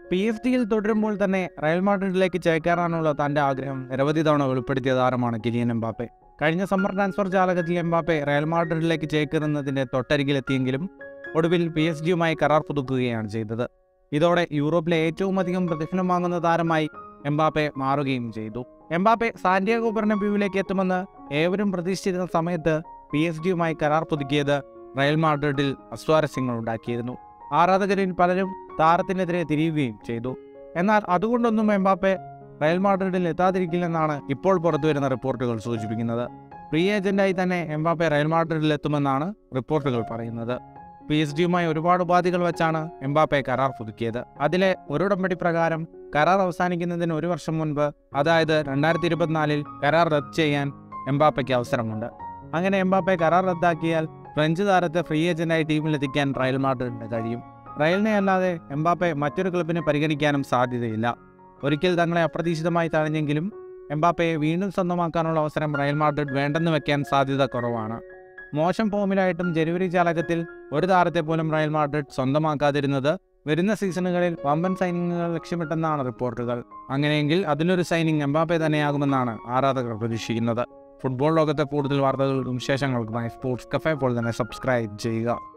P S ഡിയിൽ തുടരുമ്പോൾ തന്നെ റയൽ മാഡ്രിഡിലേക്ക് ചേക്കേറാനുള്ള തന്റെ ആഗ്രഹം നിരവധി തവണ വെളിപ്പെടുത്തിയ താരമാണ് കിലിയൻ എംബാപ്പെ കഴിഞ്ഞ സമ്മർ ട്രാൻസ്ഫർ ജാലകത്തിൽ എംബാപ്പെ റയൽ മാഡ്രിഡിലേക്ക് ചേക്കേറുന്നതിന്റെ തൊട്ടരികിലെത്തിയെങ്കിലും ഒടുവിൽ പി എസ് ഡിയുമായി കരാർ പുതുക്കുകയാണ് ചെയ്തത് ഇതോടെ യൂറോപ്പിലെ ഏറ്റവും അധികം പ്രതിഫലം വാങ്ങുന്ന താരമായി എംബാപ്പെ മാറുകയും ചെയ്തു എംബാപ്പെ സാന്റിയാഗോ ബെർണബ്യൂവിലേക്ക് എത്തുമെന്ന് ഏവരും പ്രതീക്ഷിച്ചിരുന്ന സമയത്ത് പി എസ് ഡിയുമായി കരാർ പുതുക്കിയത് റയൽ മാഡ്രിഡിൽ അസ്വാരസ്യങ്ങൾ ഉണ്ടാക്കിയിരുന്നു ആരാധകരിൽ പലരും താരത്തിനെതിരെ തിരിയുകയും ചെയ്തു എന്നാൽ അതുകൊണ്ടൊന്നും എംബാപ്പെ റയൽ മാഡ്രിഡിൽ എത്താതിരിക്കില്ലെന്നാണ് ഇപ്പോൾ പുറത്തുവരുന്ന റിപ്പോർട്ടുകൾ സൂചിപ്പിക്കുന്നത് ഫ്രീ ഏജന്റായി തന്നെ എംബാപ്പെ റയൽ മാഡ്രിഡിൽ എത്തുമെന്നാണ് റിപ്പോർട്ടുകൾ പറയുന്നത് പി എസ് ഡിയുമായി ഒരുപാട് ഉപാധികൾ വെച്ചാണ് എംബാപ്പെ കരാർ പുതുക്കിയത് അതിലെ ഒരു ഉടമ്പടി പ്രകാരം കരാർ അവസാനിക്കുന്നതിന് ഒരു വർഷം മുൻപ് അതായത് രണ്ടായിരത്തി ഇരുപത്തിനാലിൽ കരാർ റദ്ദ് ചെയ്യാൻ എംബാപ്പയ്ക്ക് അവസരമുണ്ട് അങ്ങനെ എംബാപ്പെ കരാർ റദ്ദാക്കിയാൽ ഫ്രഞ്ച് താരത്തെ ഫ്രീ ഏജന്റായി ടീമിലെത്തിക്കാൻ റയൽ മാഡ്രിഡിന് കഴിയും റയലിനെ അല്ലാതെ എംബാപ്പെ മറ്റൊരു ക്ലബിനെ പരിഗണിക്കാനും സാധ്യതയില്ല ഒരിക്കൽ തങ്ങളെ അപ്രതീക്ഷിതമായി തഴഞ്ഞെങ്കിലും എംബാപ്പയെ വീണ്ടും സ്വന്തമാക്കാനുള്ള അവസരം റയൽ മാഡ്രിഡ് വേണ്ടെന്ന് വെക്കാൻ സാധ്യത കുറവാണ് മോശം ഫോമിലായിട്ടും ജനുവരി ജാലകത്തിൽ ഒരു താരത്തെ പോലും റയൽ മാഡ്രിഡ് സ്വന്തമാക്കാതിരുന്നത് വരുന്ന സീസണുകളിൽ വമ്പൻ സൈനിങ്ങുകൾ ലക്ഷ്യമിട്ടെന്നാണ് റിപ്പോർട്ടുകൾ അങ്ങനെയെങ്കിൽ അതിലൊരു സൈനിങ് എംബാപ്പെ തന്നെയാകുമെന്നാണ് ആരാധകർ പ്രതീക്ഷിക്കുന്നത് ഫുട്ബോൾ ലോകത്തെ കൂടുതൽ വാർത്തകൾക്കും വിശേഷങ്ങൾക്കുമായി സ്പോർട്സ് കഫേ പോലെ തന്നെ സബ്സ്ക്രൈബ് ചെയ്യുക